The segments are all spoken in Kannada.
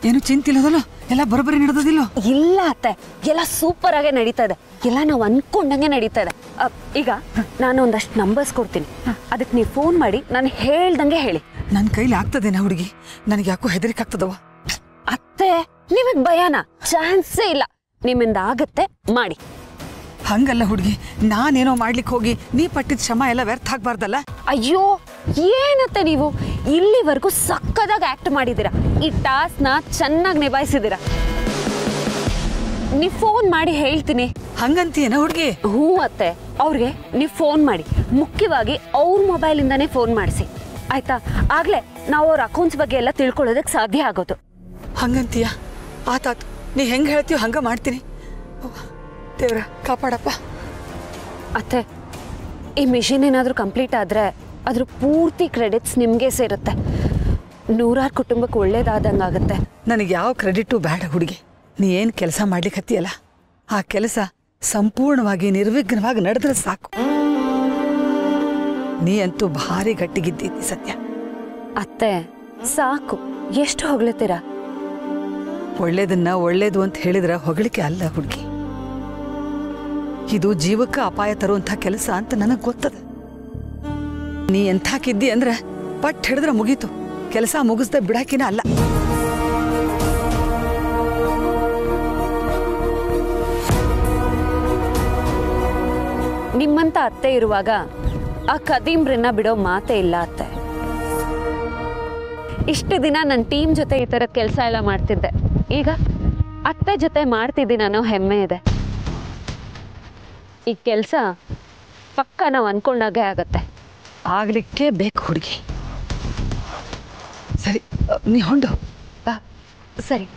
ಏನು ಚಿಂತಿಲ್ಲದಲ್ಲ ಎಲ್ಲ ಬರೋಬ್ಬರಿ ನಡೆದಿಲ್ಲ ಇಲ್ಲ ಅತ್ತೆ ಎಲ್ಲ ಸೂಪರ್ ಆಗೇ ನಡೀತಾ ಇದೆ ಎಲ್ಲ ನಾವು ಅನ್ಕೊಂಡಂಗೆ ನಡೀತಾ ಇದೆ ಅ, ಈಗ ನಾನು ಒಂದಷ್ಟು ನಂಬರ್ಸ್ ಕೊಡ್ತೀನಿ ಅದಕ್ಕೆ ನೀವು ಫೋನ್ ಮಾಡಿ ನಾನು ಹೇಳ್ದಂಗೆ ಹೇಳಿ ನನ್ನ ಕೈಲಿ ಆಗ್ತದೇನ ಹುಡುಗಿ ನನಗೆ ಯಾಕೋ ಹೆದರಿಕೆ ಆಗ್ತದವ ಅತ್ತೆ ನಿಮಗ್ ಭಯನಾ ಚಾನ್ಸೇ ಇಲ್ಲ ನಿಮ್ಮಿಂದ ಆಗತ್ತೆ ಮಾಡಿ ಹಂಗಲ್ಲ ಹುಡುಗಿ ನಾನೇನೋ ಮಾಡ್ಲಿಕ್ಕೆ ಹೋಗಿ ನೀ ಪಟ್ಟಿದ ಶ್ರಮ ಎಲ್ಲ ವ್ಯರ್ಥ ಆಗ್ಬಾರ್ದಲ್ಲ ಅಯ್ಯೋ ಏನತ್ತೆ ನೀವು ಇಲ್ಲಿವರೆಗೂ ಸಕ್ಕದಾಗ ಆಕ್ಟ್ ಮಾಡಿದ್ದೀರಾ ಈ ಟಾಸ್ಕ್ನ ಚೆನ್ನಾಗಿ ನಿಭಾಯಿಸಿದ್ದೀರಾ ನೀವು ಫೋನ್ ಮಾಡಿ ಹೇಳ್ತೀನಿ ಹಂಗಂತೀಯನ ಹುಡುಗಿ ಹ್ಞೂ ಅತ್ತೆ ಅವ್ರಿಗೆ ನೀವು ಫೋನ್ ಮಾಡಿ ಮುಖ್ಯವಾಗಿ ಅವ್ರ ಮೊಬೈಲಿಂದಾನೇ ಫೋನ್ ಮಾಡಿಸಿ ಆಯ್ತಾ ಆಗ್ಲೇ ನಾವು ಅವ್ರ ಅಕೌಂಟ್ಸ್ ಬಗ್ಗೆ ಎಲ್ಲ ತಿಳ್ಕೊಳ್ಳೋದಕ್ಕೆ ಸಾಧ್ಯ ಆಗೋದು ಹಂಗಂತೀಯ ಆತಾತು ನೀ ಹೆಂಗೆ ಹೇಳ್ತೀಯೋ ಹಂಗ ಮಾಡ್ತೀನಿ ಅವ್ವ, ದೇವ್ರ ಕಾಪಾಡಪ್ಪ ಅತ್ತೆ ಈ ಮಿಷಿನ್ ಏನಾದರೂ ಕಂಪ್ಲೀಟ್ ಆದರೆ ಅದ್ರ ಪೂರ್ತಿ ಕ್ರೆಡಿಟ್ಸ್ ನಿಮಗೆ ಸೇರುತ್ತೆ ನೂರಾರು ಕುಟುಂಬಕ್ಕೆ ಒಳ್ಳೇದಾದಂಗೆ ಆಗುತ್ತೆ ನನಗೆ ಯಾವ ಕ್ರೆಡಿಟು ಬೇಡ ಹುಡುಗಿ ನೀ ಏನು ಕೆಲಸ ಮಾಡ್ಲಿಕ್ಕೆ ಹತ್ತಿಯಲ್ಲ ಆ ಕೆಲಸ ಸಂಪೂರ್ಣವಾಗಿ ನಿರ್ವಿಘ್ನವಾಗಿ ನಡೆದ್ರೆ ಸಾಕು ನೀ ಅಂತೂ ಭಾರಿ ಗಟ್ಟಿಗಿದ್ದೀನಿ ಸತ್ಯ ಅತ್ತೆ ಸಾಕು ಎಷ್ಟು ಹೊಗಳ್ತೀರಾ ಒಳ್ಳೇದನ್ನ ಒಳ್ಳೇದು ಅಂತ ಹೇಳಿದ್ರೆ ಹೊಗಳಿಕೆ ಅಲ್ಲ ಹುಡುಗಿ ಇದು ಜೀವಕ್ಕೆ ಅಪಾಯ ತರುವಂಥ ಕೆಲಸ ಅಂತ ನನಗೆ ಗೊತ್ತದ ನೀ ಎಂಥಾಕಿದ್ದಿ ಅಂದ್ರೆ ಪಟ್ ಹಿಡಿದ್ರೆ ಮುಗೀತು ಕೆಲಸ ಮುಗಿಸ್ದೆ ಬಿಡಾಕಿನ ಅಲ್ಲ ನಿಮ್ಮಂತ ಅತ್ತೆ ಇರುವಾಗ ಆ ಕದೀಮ್ರನ್ನ ಬಿಡೋ ಮಾತೇ ಇಲ್ಲ ಅತ್ತೆ ಇಷ್ಟು ದಿನ ನನ್ನ ಟೀಮ್ ಜೊತೆ ಈ ಥರದ ಕೆಲಸ ಎಲ್ಲ ಮಾಡ್ತಿದ್ದೆ ಈಗ ಅತ್ತೆ ಜೊತೆ ಮಾಡ್ತಿದ್ದೀನಿ ಅನ್ನೋ ಹೆಮ್ಮೆ ಇದೆ ಈ ಕೆಲಸ ಪಕ್ಕ ನಾವು ಅನ್ಕೊಂಡಾಗೆ ಆಗತ್ತೆ ಆಗ್ಲಿಕ್ಕೆ ಬೇಕು ಹುಡುಗಿ ಸರಿ ಅ, ನೀ ಹೊಂಡು ಬಾ ಸರಿ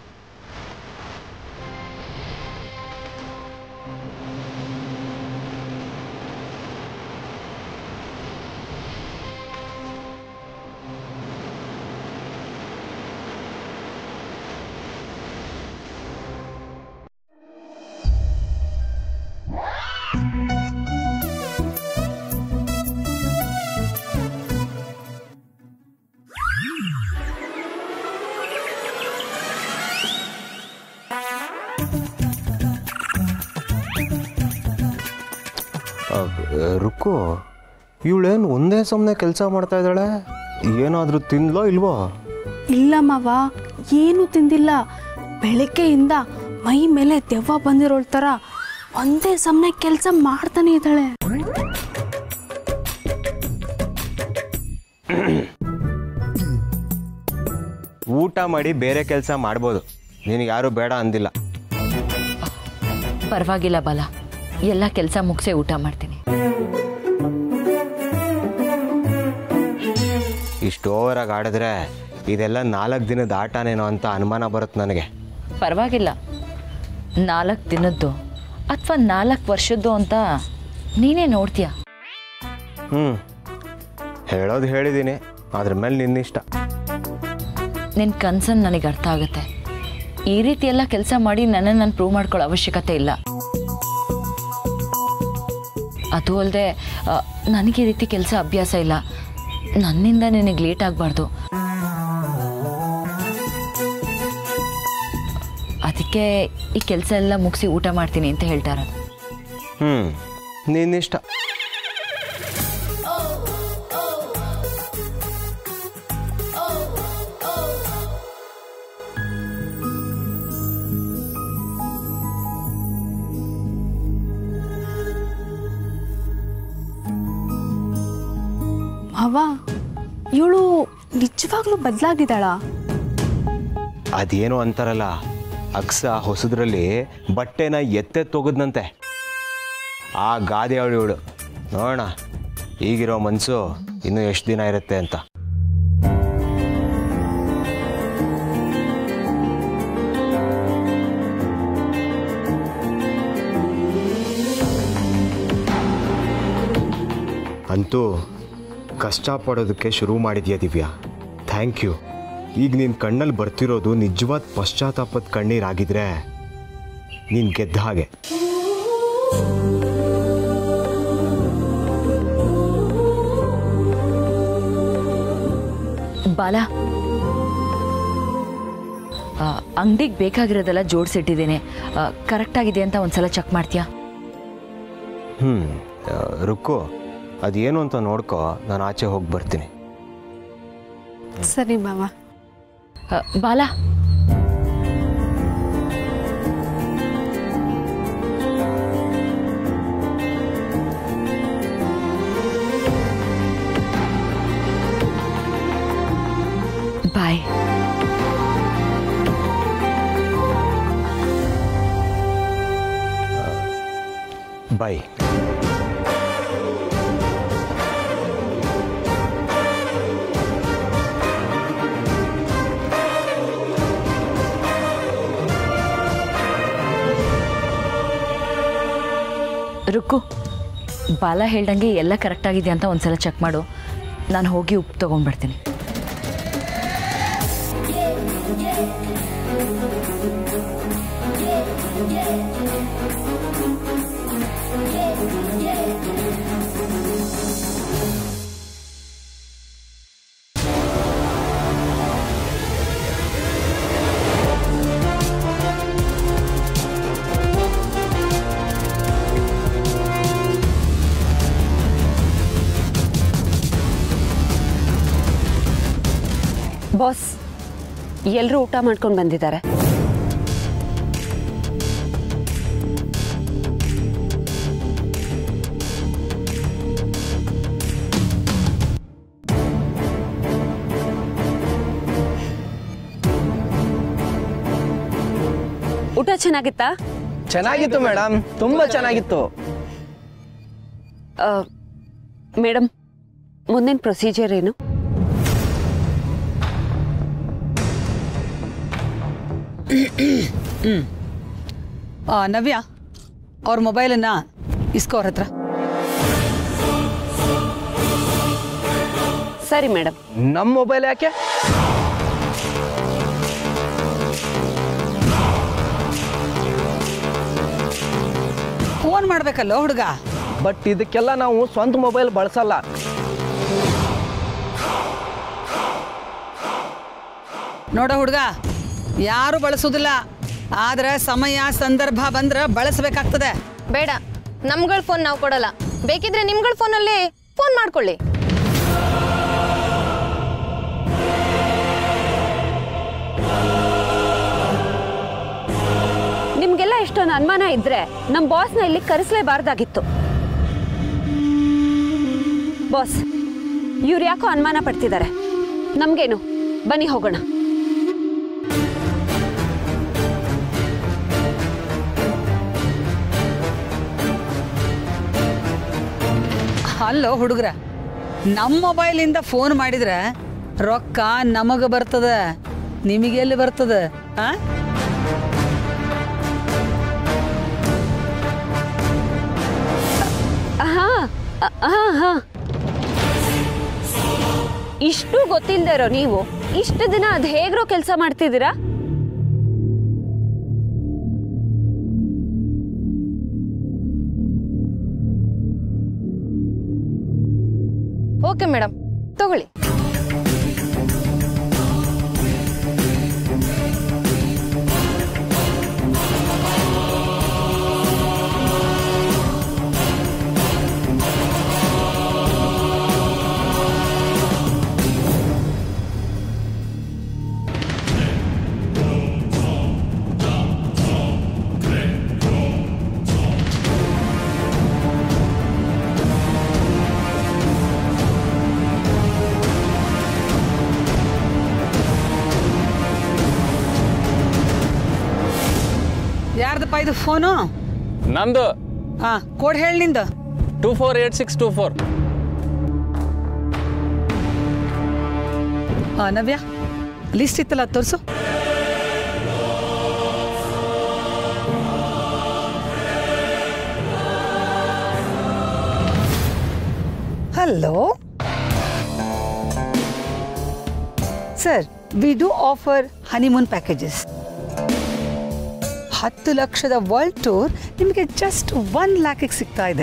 ರುಕ್ಕು ಇವಳೇನು ಒಂದೇ ಸಮನೆ ಕೆಲಸ ಮಾಡ್ತಾ ಇದ್ದಾಳೆ ಏನಾದರೂ ತಿಂದ್ಲೋ ಇಲ್ವೋ ಇಲ್ಲ ಮಾವ ಏನು ತಿಂದಿಲ್ಲ ಬೆಳಗ್ಗೆಯಿಂದ ಮೈ ಮೇಲೆ ದೆವ್ವ ಬಂದಿರೋಳ್ ಥರ ಒಂದೇ ಸಮನೆ ಕೆಲಸ ಮಾಡ್ತಾನೆ ಇದ್ದಾಳೆ ಊಟ ಮಾಡಿ ಬೇರೆ ಕೆಲಸ ಮಾಡ್ಬೋದು ನಿನಗೆ ಯಾರು ಬೇಡ ಅಂದಿಲ್ಲ ಪರವಾಗಿಲ್ಲ ಬಲ ಎಲ್ಲ ಕೆಲಸ ಮುಗಿಸೇ ಊಟ ಮಾಡ್ತೀನಿ ಇಷ್ಟು ಓವರಾಗಿ ಆಡಿದ್ರೆ ಇದೆಲ್ಲ ನಾಲ್ಕು ದಿನದ ಆಟನೇನೋ ಅಂತ ಅನುಮಾನ ಬರುತ್ತೆ ನನಗೆ ಪರವಾಗಿಲ್ಲ ನಾಲ್ಕು ದಿನದ್ದು ಅಥವಾ ನಾಲ್ಕು ವರ್ಷದ್ದು ಅಂತ ನೀನೇ ನೋಡ್ತೀಯ ಹ್ಞೂ ಹೇಳೋದು ಹೇಳಿದ್ದೀನಿ ಅದ್ರ ಮೇಲೆ ನಿನ್ನಿಷ್ಟ ನಿನ್ನ ಕನ್ಸನ್ ನನಗೆ ಅರ್ಥ ಆಗುತ್ತೆ ಈ ರೀತಿ ಎಲ್ಲ ಕೆಲಸ ಮಾಡಿ ನನ್ನನ್ನು ನಾನು ಪ್ರೂವ್ ಮಾಡ್ಕೊಳ್ಳೋ ಅವಶ್ಯಕತೆ ಇಲ್ಲ ಅದು ಅಲ್ಲದೆ ನನಗೆ ಈ ರೀತಿ ಕೆಲಸ ಅಭ್ಯಾಸ ಇಲ್ಲ ನನ್ನಿಂದ ನಿನಗೆ ಲೇಟ್ ಆಗಬಾರ್ದು ಅದಕ್ಕೆ ಈ ಕೆಲಸ ಎಲ್ಲ ಮುಗಿಸಿ ಊಟ ಮಾಡ್ತೀನಿ ಅಂತ ಹೇಳ್ತಾ ಇರೋದು ಹ್ಞೂ ನಿನ್ನಿಷ್ಟ ಮಾವ ಇವಳು ನಿಜವಾಗ್ಲೂ ಬದಲಾಗಿದ್ದಾಳ ಅದೇನೋ ಅಂತಾರಲ್ಲ ಅಕ್ಸ ಹೊಸದ್ರಲ್ಲಿ ಬಟ್ಟೆನ ಎತ್ತೆ ತೊಗದ್ನಂತೆ ಆ ಗಾದೆ ಅವಳು ಇವಳು ನೋಡೋಣ ಈಗಿರೋ ಮನಸ್ಸು ಇನ್ನೂ ಎಷ್ಟು ದಿನ ಇರುತ್ತೆ ಅಂತ ಅಂತೂ ಕಷ್ಟಪಡೋದಕ್ಕೆ ಶುರು ಮಾಡಿದ್ಯಾ ದಿವ್ಯಾ ಥ್ಯಾಂಕ್ ಯು ಈಗ ನಿನ್ನ ಕಣ್ಣಲ್ಲಿ ಬರ್ತಿರೋದು ನಿಜವಾದ ಪಶ್ಚಾತ್ತಾಪದ ಕಣ್ಣೀರಾಗಿದ್ರೆ ನೀನು ಗೆದ್ದ ಹಾಗೆ ಬಾಲ ಅಂಗಡಿಗೆ ಬೇಕಾಗಿರೋದೆಲ್ಲ ಜೋಡಿಸಿಟ್ಟಿದ್ದೀನಿ ಕರೆಕ್ಟಾಗಿದೆ ಅಂತ ಒಂದ್ಸಲ ಚೆಕ್ ಮಾಡ್ತೀಯಾ ಹ್ಞೂ ರುಕ್ಕು ಅದೇನು ಅಂತ ನೋಡ್ಕೊ ನಾನು ಆಚೆ ಹೋಗಿ ಬರ್ತೀನಿ ಸರಿ ಮಾವ ಆ, ಬಾಲ ಬಾಯ್ ಬಾಯ್ ರುಕ್ಕು ಬಾಲ ಹೇಳ್ದಂಗೆ ಎಲ್ಲ ಕರೆಕ್ಟಾಗಿದೆ ಅಂತ ಒಂದ್ಸಲ ಚೆಕ್ ಮಾಡು ನಾನು ಹೋಗಿ ಉಪ್ಪು ತೊಗೊಂಡ್ಬರ್ತೀನಿ ಬಾಸ್ ಎಲ್ಲರೂ ಊಟ ಮಾಡ್ಕೊಂಡು ಬಂದಿದ್ದಾರೆ ಊಟ ಚೆನ್ನಾಗಿತ್ತಾ ಚೆನ್ನಾಗಿತ್ತು ಮೇಡಮ್ ತುಂಬಾ ಚೆನ್ನಾಗಿತ್ತು ಮೇಡಮ್ ಮುಂದಿನ ಪ್ರೊಸೀಜರ್ ಏನು ಆ, ನವ್ಯ ಅವ್ರ ಮೊಬೈಲನ್ನು ಇಸ್ಕೋ ಅವ್ರ ಹತ್ರ ಸರಿ ಮೇಡಮ್ ನಮ್ಮ ಮೊಬೈಲ್ ಯಾಕೆ ಫೋನ್ ಮಾಡ್ಬೇಕಲ್ಲೋ ಹುಡುಗ ಬಟ್ ಇದಕ್ಕೆಲ್ಲ ನಾವು ಸ್ವಂತ ಮೊಬೈಲ್ ಬಳಸಲ್ಲ ನೋಡೋ ಹುಡುಗ ಯಾರು ಬಳಸೋದಿಲ್ಲ ಆದ್ರೆ ಸಮಯ ಸಂದರ್ಭ ಬಂದ್ರೆ ಬಳಸಬೇಕಾಗ್ತದೆ ಬೇಡ ನಮ್ಗಳ ಫೋನ್ ನಾವು ಕೊಡಲ್ಲ ಬೇಕಿದ್ರೆ ನಿಮ್ಗಳ ಫೋನಲ್ಲಿ ಫೋನ್ ಮಾಡ್ಕೊಳ್ಳಿ ನಿಮ್ಗೆಲ್ಲ ಇಷ್ಟೊಂದು ಅನುಮಾನ ಇದ್ರೆ ನಮ್ಮ ಬಾಸ್ನ ಇಲ್ಲಿ ಕರೆಸಲೇಬಾರ್ದಾಗಿತ್ತು ಬಾಸ್ ಇವ್ರು ಯಾಕೋ ಅನುಮಾನ ಪಡ್ತಿದ್ದಾರೆ ನಮ್ಗೇನು ಬನ್ನಿ ಹೋಗೋಣ ಅಲ್ಲೋ ಹುಡುಗ್ರ ನಮ್ಮ ಮೊಬೈಲಿಂದ ಫೋನ್ ಮಾಡಿದ್ರೆ ರೊಕ್ಕ ನಮಗೆ ಬರ್ತದ ನಿಮಗೆಲ್ಲಿ ಬರ್ತದ ಆ ಹಾ ಹಾ ಹಾ ಇಷ್ಟು ಗೊತ್ತಿಲ್ಲದೆ ಇರೋ ನೀವು ಇಷ್ಟು ದಿನ ಅದು ಹೇಗ್ರೋ ಕೆಲಸ ಮಾಡ್ತಿದ್ದೀರಾ ಓಕೆ ಮೇಡಮ್ ತಗೊಳ್ಳಿ ಯಾರ್ದಪ್ಪ ಇದು ಫೋನು ನಂದು ಹಾ ಕೋಡ್ ಹೇಳಿ ನಿಂದು two four eight six two four ಆ, ನವ್ಯ ಲಿಸ್ಟ್ ಇತ್ತಲ್ಲ ತೋರಿಸು hello sir we do offer honeymoon packages ಹತ್ತು ಲಕ್ಷದ ವರ್ಲ್ಡ್ ಟೂರ್ ನಿಮಗೆ ಜಸ್ಟ್ ಒನ್ ಲ್ಯಾಕಿಗೆ ಸಿಗ್ತಾ ಇದೆ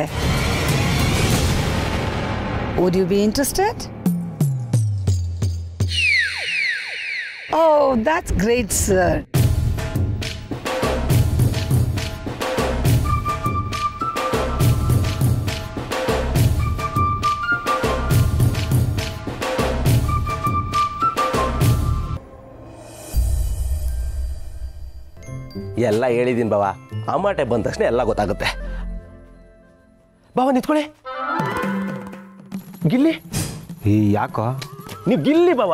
would you be interested oh that's great sir ಎಲ್ಲ ಹೇಳಿದೀನಿ ಬಾವ ಅಮ್ಮಾಟೆ ಬಂದ ತಕ್ಷಣ ಎಲ್ಲ ಗೊತ್ತಾಗುತ್ತೆ ಬಾವ ನಿಂತ್ಕೊಳ್ಳಿ ಗಿಲ್ಲಿ ಈ ಯಾಕೋ ನೀವು ಗಿಲ್ಲಿ ಬಾವ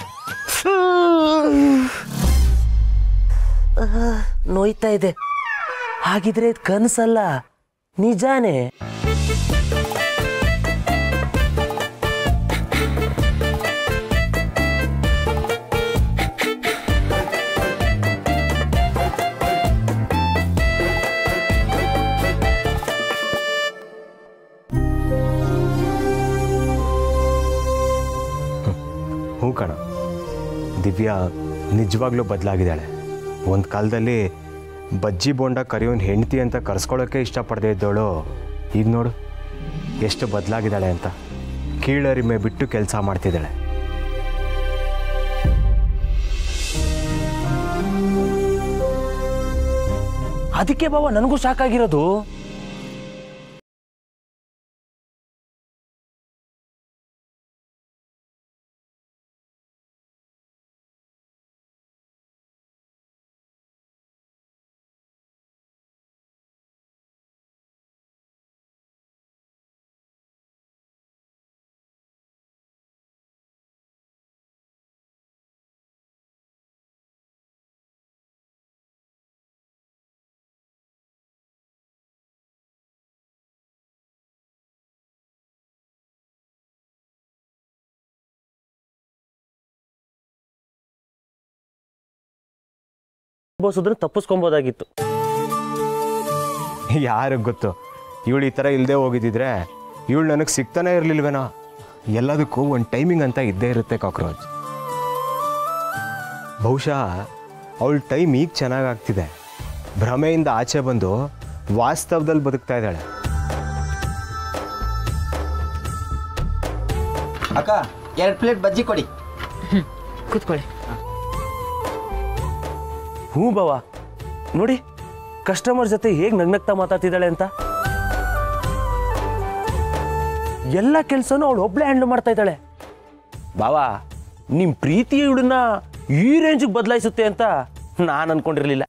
ನೋಯ್ತಾ ಇದೆ ಹಾಗಿದ್ರೆ ಇದು ಕನಸಲ್ಲ ನಿಜಾನೇ ಹ್ಞೂ ಕಣ ದಿವ್ಯಾ ನಿಜವಾಗ್ಲೂ ಬದಲಾಗಿದ್ದಾಳೆ ಒಂದು ಕಾಲದಲ್ಲಿ ಬಜ್ಜಿ ಬೋಂಡ ಕರಿಯೋನ್ ಹೆಂಡತಿ ಅಂತ ಕರ್ಸ್ಕೊಳ್ಳೋಕ್ಕೆ ಇಷ್ಟಪಡದೇ ಇದ್ದವಳು ಈಗ ನೋಡು ಎಷ್ಟು ಬದಲಾಗಿದ್ದಾಳೆ ಅಂತ ಕೀಳರಿಮೆ ಬಿಟ್ಟು ಕೆಲಸ ಮಾಡ್ತಿದ್ದಾಳೆ ಅದಕ್ಕೆ ಬಾವ ನನಗೂ ಸಾಕಾಗಿರೋದು ಬೋಸೋದ್ರೆ ತಪ್ಪಿಸ್ಕೊಬೋದಾಗಿತ್ತು ಯಾರಿಗೆ ಗೊತ್ತು ಇವಳು ಈ ಥರ ಇಲ್ಲದೆ ಹೋಗಿದ್ದಿದ್ರೆ ಇವಳು ನನಗೆ ಸಿಗ್ತಾನೆ ಇರಲಿಲ್ವೇನೋ ಎಲ್ಲದಕ್ಕೂ ಒಂದು ಟೈಮಿಂಗ್ ಅಂತ ಇದ್ದೇ ಇರುತ್ತೆ ಕಾಕ್ರೋಚ್ ಬಹುಶಃ ಅವಳ ಟೈಮ್ ಈಗ ಚೆನ್ನಾಗಾಗ್ತಿದೆ ಭ್ರಮೆಯಿಂದ ಆಚೆ ಬಂದು ವಾಸ್ತವದಲ್ಲಿ ಬದುಕ್ತಾ ಇದ್ದಾಳೆ ಅಕ್ಕ ಎರಡು ಪ್ಲೇಟ್ ಬಜ್ಜಿ ಕೊಡಿ ಕೂತ್ಕೊಳ್ಳಿ ಹ್ಞೂ ಬಾವ ನೋಡಿ ಕಸ್ಟಮರ್ ಜೊತೆ ಹೇಗೆ ನಗ್ನಗ್ತಾ ಮಾತಾಡ್ತಿದ್ದಾಳೆ ಅಂತ ಎಲ್ಲ ಕೆಲಸನೂ ಅವಳು ಒಬ್ಳೆ ಹ್ಯಾಂಡಲ್ ಮಾಡ್ತಾ ಇದ್ದಾಳೆ ಬಾವ ನಿಮ್ಮ ಪ್ರೀತಿ ಇವಳನ್ನ ಈ ರೇಂಜಿಗೆ ಬದಲಾಯಿಸುತ್ತೆ ಅಂತ ನಾನು ಅನ್ಕೊಂಡಿರ್ಲಿಲ್ಲ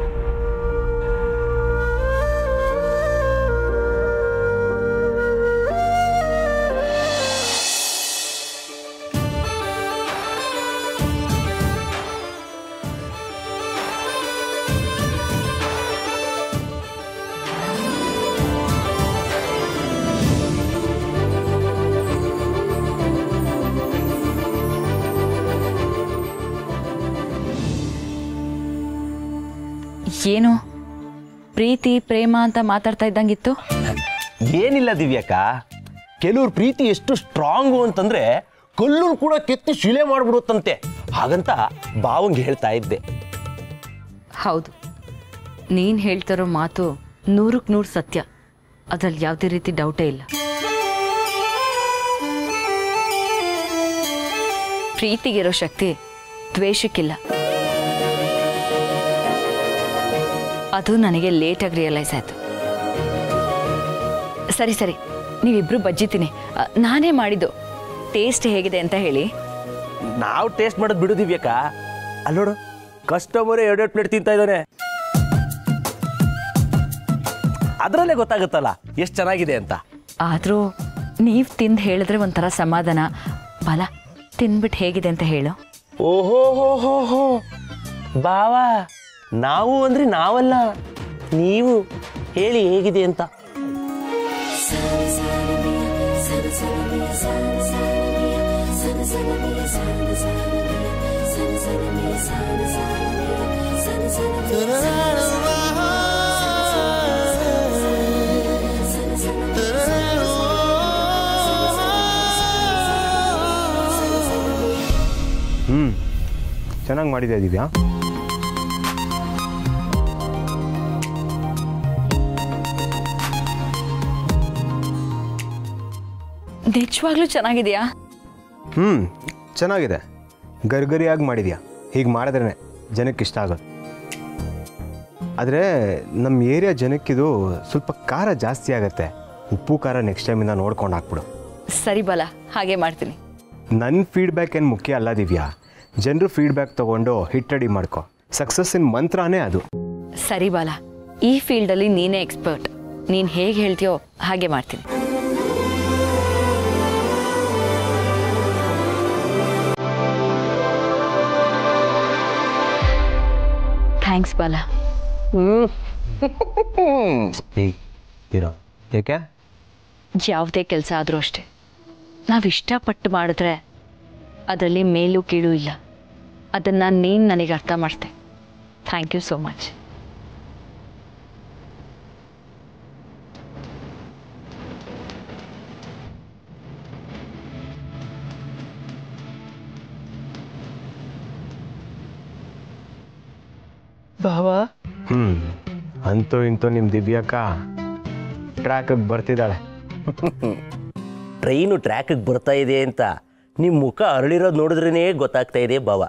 ಏನು ಪ್ರೀತಿ ಪ್ರೇಮ ಅಂತ ಮಾತಾಡ್ತಾ ಇದ್ದಂಗಿತ್ತು ಏನಿಲ್ಲ ದಿವ್ಯಕ್ಕ ಕೆಲವ್ರ ಪ್ರೀತಿ ಎಷ್ಟು ಸ್ಟ್ರಾಂಗು ಅಂತಂದ್ರೆ ಕಲ್ಲನ್ನು ಕೂಡ ಕೆತ್ತಿ ಶಿಲೆ ಮಾಡ್ಬಿಡುತ್ತಂತೆ ಹಾಗಂತ ಬಾವಂಗೆ ಹೇಳ್ತಾ ಇದ್ದೆ ಹೌದು ನೀನು ಹೇಳ್ತಿರೋ ಮಾತು ನೂರಕ್ಕೆ ನೂರು ಸತ್ಯ ಅದ್ರಲ್ಲಿ ಯಾವುದೇ ರೀತಿ ಡೌಟೇ ಇಲ್ಲ ಪ್ರೀತಿಗಿರೋ ಶಕ್ತಿ ದ್ವೇಷಕ್ಕಿಲ್ಲ ಅದು ನನಗೆ ಲೇಟಾಗಿ ರಿಯಲೈಸ್ ಆಯಿತು ಸರಿ ಸರಿ ನೀವಿಬ್ರು ಬಜ್ಜಿ ತಿನ್ನಿ ಅ, ನಾನೇ ಮಾಡಿದ್ದು ಟೇಸ್ಟ್ ಹೇಗಿದೆ ಅಂತ ಹೇಳಿ ನಾವು ಟೇಸ್ಟ್ ಮಾಡೋದು ಬಿಡು ದಿವ್ಯಕ್ಕ ಅಲ್ಲೋಡು ಕಸ್ಟಮರೇ ಎರಡೆರಡು ಪ್ಲೇಟ್ ತಿಂತಾ ಇದ್ದಾನೆ ಅದರಲ್ಲೇ ಗೊತ್ತಾಗುತ್ತಲ್ಲ ಎಷ್ಟು ಚೆನ್ನಾಗಿದೆ ಅಂತ ಆದರೂ ನೀವು ತಿಂದು ಹೇಳಿದ್ರೆ ಒಂಥರ ಸಮಾಧಾನ ಬಲ ತಿಂದ್ಬಿಟ್ಟು ಹೇಗಿದೆ ಅಂತ ಹೇಳು ಓಹೋ ಹೋ ಹೋ ಹೋ ಬಾವಾ ನಾವು ಅಂದ್ರೆ ನಾವಲ್ಲ ನೀವು ಹೇಳಿ ಹೇಗಿದೆ ಅಂತ ಹ್ಞೂ ಚೆನ್ನಾಗಿ ಮಾಡಿದೆ ದಿವ್ಯಾ ನಿಜವಾಗ್ಲೂ ಚೆನ್ನಾಗಿದೆಯಾ ಹ್ಞೂ ಚೆನ್ನಾಗಿದೆ ಗರ್ಗರಿಯಾಗಿ ಮಾಡಿದ್ಯಾ ಹೀಗೆ ಮಾಡಿದ್ರೇ ಜನಕ್ಕೆ ಇಷ್ಟ ಆಗೋದು ಆದರೆ ನಮ್ಮ ಏರಿಯಾ ಜನಕ್ಕಿದು ಸ್ವಲ್ಪ ಖಾರ ಜಾಸ್ತಿ ಆಗುತ್ತೆ ಉಪ್ಪು ಖಾರ ನೆಕ್ಸ್ಟ್ ಟೈಮಿಂದ ನೋಡ್ಕೊಂಡು ಹಾಕ್ಬಿಡು ಸರಿ ಬಲ ಹಾಗೆ ಮಾಡ್ತೀನಿ ನನ್ನ ಫೀಡ್ಬ್ಯಾಕ್ ಏನು ಮುಖ್ಯ ಅಲ್ಲ ದಿವ್ಯಾ ಜನರು ಫೀಡ್ಬ್ಯಾಕ್ ತೊಗೊಂಡು ಹಿಟ್ ರೆಡಿ ಮಾಡ್ಕೊ ಸಕ್ಸಸ್ಸಿನ ಮಂತ್ರನೇ ಅದು ಸರಿ ಬಾಲ ಈ ಫೀಲ್ಡಲ್ಲಿ ನೀನೇ ಎಕ್ಸ್ಪರ್ಟ್ ನೀನು ಹೇಗೆ ಹೇಳ್ತೀಯೋ ಹಾಗೆ ಮಾಡ್ತೀನಿ ಥ್ಯಾಂಕ್ಸ್ ಬಾಲ ಇರೋ ಏಕೆ ಯಾವುದೇ ಕೆಲಸ ಆದರೂ ಅಷ್ಟೇ ನಾವು ಇಷ್ಟಪಟ್ಟು ಮಾಡಿದ್ರೆ ಅದರಲ್ಲಿ ಮೇಲೂ ಕೀಳು ಇಲ್ಲ ಅದನ್ನು ನೀನು ನನಗೆ ಅರ್ಥ ಮಾಡಿದೆ ಥ್ಯಾಂಕ್ ಯು ಸೋ ಮಚ್ ಭಾವ ಹ್ಞೂ ಅಂತೂ ಇಂತೂ ನಿಮ್ಮ ದಿವ್ಯಕ್ಕ ಟ್ರ್ಯಾಕಿಗೆ ಬರ್ತಿದ್ದಾಳೆ ಟ್ರೈನು ಟ್ರ್ಯಾಕಿಗೆ ಬರ್ತಾ ಇದೆ ಅಂತ ನಿಮ್ಮ ಮುಖ ಅರಳಿರೋದು ನೋಡಿದ್ರೇ ಗೊತ್ತಾಗ್ತಾ ಇದೆ ಬಾವ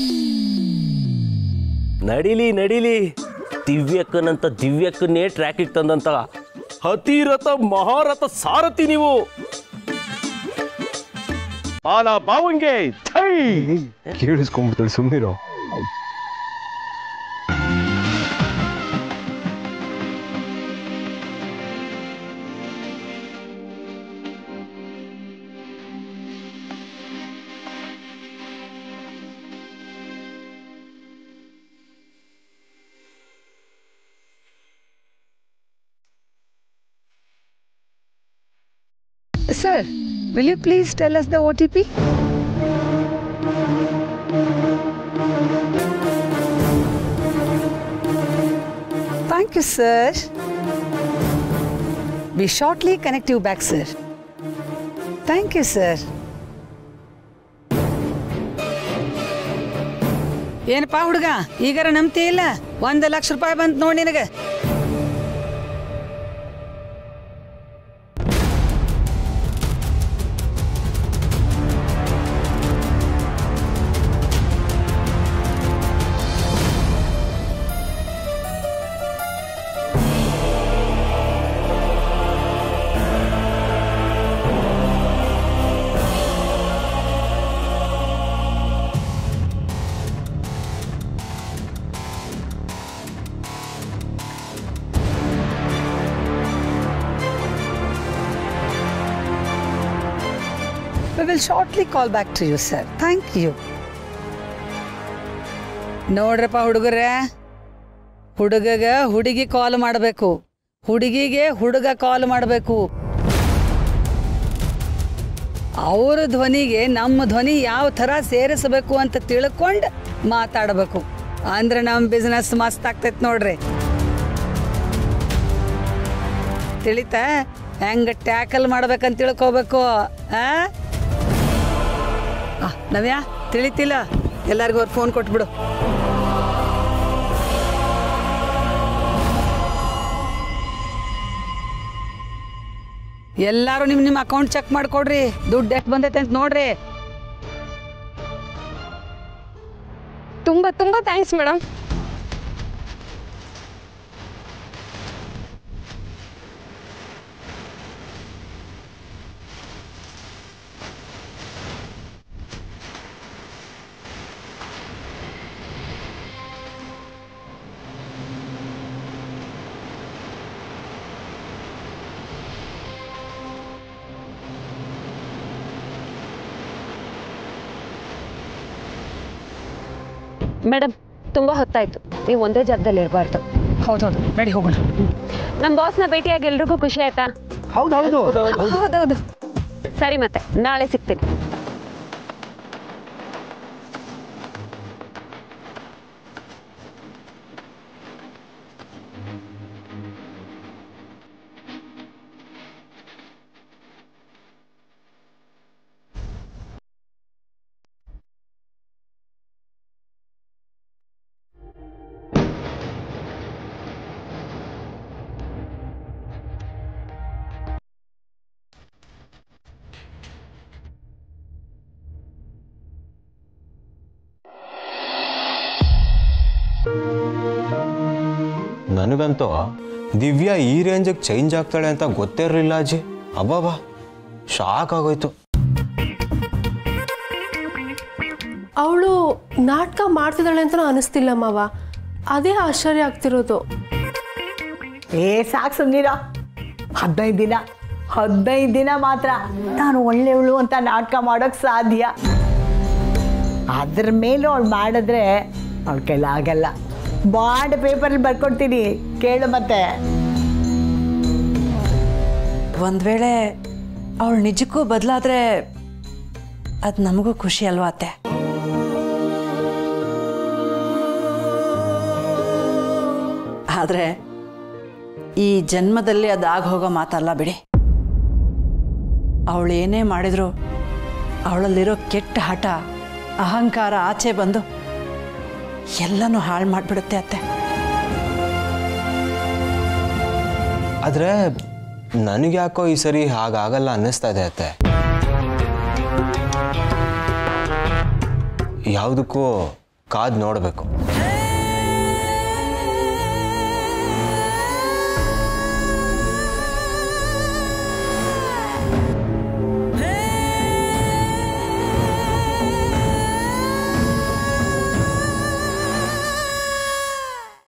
ನಡಿಲಿ ನಡಿಲಿ ದಿವ್ಯಕ್ಕನಂತ ದಿವ್ಯಕ್ಕನ್ನೇ ಟ್ರ್ಯಾಕಿಗೆ ತಂದಂತ ಅತಿರಥ ಮಹಾರಥ ಸಾರಥಿ ನೀವು ಬಾಲ ಬಾವಂಗೆ ಕೇಳಿಸ್ಕೊಂಡ್ಬಿಡ್ತಾಳೆ ಸುಮ್ಮನಿರೋ Sir, will you please tell us the OTP? Thank you, sir. We shortly connect you back, sir. Thank you, sir. ಏನಪ್ಪಾ ಹುಡುಗ ಈಗಾರ ನಂಬ್ತಿ ಇಲ್ಲ ಒಂದು ಲಕ್ಷ ರೂಪಾಯಿ ಬಂತು ನೋಡಿ ನಿನಗೆ We will shortly call back to you, sir. Thank you. ನೋಡ್ರಪ್ಪ ಹುಡುಗರೇ ಹುಡುಗಗ ಹುಡುಗಿ ಕಾಲ್ ಮಾಡಬೇಕು ಹುಡುಗಿಗೆ ಹುಡುಗ ಕಾಲ್ ಮಾಡಬೇಕು ಅವ್ರ ಧ್ವನಿಗೆ ನಮ್ಮ ಧ್ವನಿ ಯಾವ ಥರ ಸೇರಿಸಬೇಕು ಅಂತ ತಿಳ್ಕೊಂಡು ಮಾತಾಡಬೇಕು ಅಂದ್ರೆ ನಮ್ಮ ಬಿಸ್ನೆಸ್ ಮಸ್ತ್ ಆಗ್ತೈತೆ ನೋಡ್ರಿ ತಿಳಿತಾ ಹೆಂಗ ಟ್ಯಾಕಲ್ ಮಾಡ್ಬೇಕಂತ ತಿಳ್ಕೋಬೇಕು ಆ ಆ, ನವ್ಯ ತಿಳಿತಿಲ್ಲ ಎಲ್ಲರಿಗೂ ಅವ್ರು ಫೋನ್ ಕೊಟ್ಬಿಡು ಎಲ್ಲಾರು ನಿಮ್ ನಿಮ್ ಅಕೌಂಟ್ ಚೆಕ್ ಮಾಡ್ಕೊಡ್ರಿ ದುಡ್ಡು ಎಷ್ಟು ಬಂದೈತೆ ಅಂತ ನೋಡ್ರಿ ತುಂಬ ತುಂಬ ಥ್ಯಾಂಕ್ಸ್ ಮೇಡಮ್ ಮೇಡಮ್ ತುಂಬ ಹೊತ್ತಾಯ್ತು ನೀವು ಒಂದೇ ಜಾಗದಲ್ಲಿ ಇರಬಾರ್ದು ಹೌದೌದು ನಡಿ ಹೋಗೋಣ ನಮ್ಮ ಬಾಸ್ನ ಭೇಟಿಯಾಗಿ ಎಲ್ರಿಗೂ ಖುಷಿ ಆಯ್ತಾ ಹೌದೌದು ಹೌದೌದು ಸರಿ ಮತ್ತೆ ನಾಳೆ ಸಿಗ್ತೀನಿ ನನಗಂತೂ ದಿವ್ಯಾ ಈ ರೇಂಜಿಗೆ ಚೇಂಜ್ ಆಗ್ತಾಳೆ ಅಂತ ಗೊತ್ತೇ ಇರಲಿಲ್ಲ ಅಜ್ಜಿ ಅಬ್ಬಾಬಾ ಶಾಕ್ ಆಗೋಯ್ತು ಅವಳು ನಾಟಕ ಮಾಡ್ತಿದ್ದಾಳೆ ಅಂತ ಅನಿಸ್ತಿಲ್ಲ ಮಾವ ಅದೇ ಆಶ್ಚರ್ಯ ಆಗ್ತಿರೋದು ಏ ಸಾಕು ಸುಮ್ಮನಿರೋ ಹದಿನೈದು ದಿನ ಹದಿನೈದು ದಿನ ಮಾತ್ರ ನಾನು ಒಳ್ಳೆಯವಳು ಅಂತ ನಾಟಕ ಮಾಡೋಕ್ಕೆ ಸಾಧ್ಯ ಅದ್ರ ಮೇಲೂ ಅವಳು ಮಾಡಿದ್ರೆ ಅವಳ ಕೈಲಾಗಲ್ಲ ಬಾಂಡ್ ಪೇಪರಲ್ಲಿ ಬರ್ಕೊಡ್ತೀನಿ ಕೇಳು ಮತ್ತೆ ಒಂದು ವೇಳೆ ಅವಳು ನಿಜಕ್ಕೂ ಬದಲಾದ್ರೆ ಅದು ನಮಗೂ ಖುಷಿ ಅಲ್ವಾ ಅತ್ತೆ ಆದರೆ ಈ ಜನ್ಮದಲ್ಲಿ ಅದು ಆಗ ಹೋಗೋ ಮಾತಲ್ಲ ಬಿಡಿ ಅವಳು ಏನೇ ಮಾಡಿದ್ರು ಅವಳಲ್ಲಿರೋ ಕೆಟ್ಟ ಹಠ ಅಹಂಕಾರ ಆಚೆ ಬಂದು ಎಲ್ಲನೂ ಹಾಳು ಮಾಡಿಬಿಡುತ್ತೆ ಅತ್ತೆ ಆದರೆ ನನಗೆ ಯಾಕೋ ಈ ಸರಿ ಹಾಗಾಗಲ್ಲ ಅನ್ನಿಸ್ತಾ ಇದೆ ಅತ್ತೆ ಯಾವುದಕ್ಕೂ ಕಾದು ನೋಡಬೇಕು